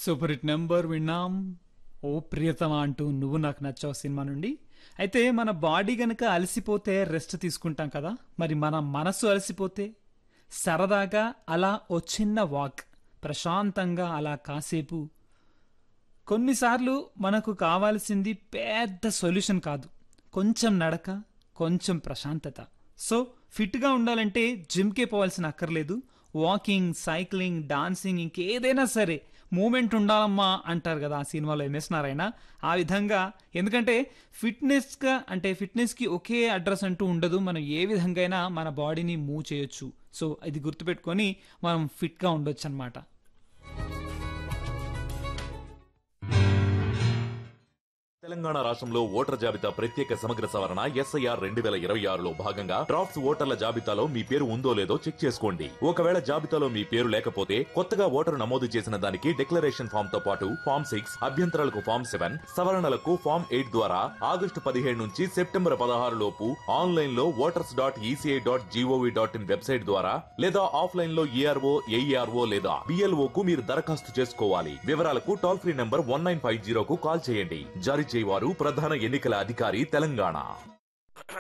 super hit number విన్నాం ఓ ప్రియతమా అంటూ నువ్వు నాకు నచ్చావు సినిమా నుండి అయితే మన బాడీ గనుక అలసిపోతే రెస్ట్ తీసుకుంటాం కదా మరి మన మనసు అలసిపోతే సరదాగా అలా ఓ చిన్న వాక్ ప్రశాంతంగా అలా కాసేపు కొన్నిసార్లు మనకు కావాల్సింది పెద్ద సొల్యూషన్ కాదు కొంచెం నడక కొంచెం ప్రశాంతత సో ఫిట్గా ఉండాలంటే జిమ్కే పోవాల్సిన అక్కర్లేదు వాకింగ్ సైక్లింగ్ డాన్సింగ్ ఇంకేదైనా సరే మూమెంట్ ఉండాలమ్మా అంటారు కదా ఆ సినిమాలో ఎంఎస్ నారాయణ ఆ విధంగా ఎందుకంటే ఫిట్నెస్గా అంటే ఫిట్నెస్కి ఒకే అడ్రస్ అంటూ ఉండదు మనం ఏ విధంగా అయినా మన బాడీని మూవ్ చేయొచ్చు సో ఇది గుర్తుపెట్టుకొని మనం ఫిట్గా ఉండొచ్చు అనమాట తెలంగాణ రాష్ట్రంలో ఓటర్ జాబితా ప్రత్యేక సమగ్ర సవరణ ఎస్ఐఆర్ రెండు వేల ఇరవై ఆరులో భాగంగా డ్రాఫ్ట్స్ ఓటర్ల జాబితాలో మీ పేరు ఉందో లేదో చెక్ చేసుకోండి ఒకవేళ జాబితాలో మీ పేరు లేకపోతే కొత్తగా ఓటరు నమోదు చేసిన దానికి డిక్లరేషన్ ఫామ్ తో పాటు ఫామ్ సిక్స్ అభ్యంతరాలకు ఫామ్ సెవెన్ సవరణలకు ఫామ్ ఎయిట్ ద్వారా ఆగస్టు పదిహేడు నుంచి సెప్టెంబర్ పదహారు లోపు ఆన్లైన్ లో voters dot ECI dot G O V dot in website ద్వారా లేదా ఆఫ్లైన్ లో ఈఆర్ఓ ఏఈఆర్ఓ లేదా బిఎల్ఓ కు మీరు దరఖాస్తు చేసుకోవాలి వివరాలకు toll free number one nine five జీరోకు కాల్ చేయండి జారీ చేయవారు ప్రధాన ఎన్నికల అధికారి తెలంగాణ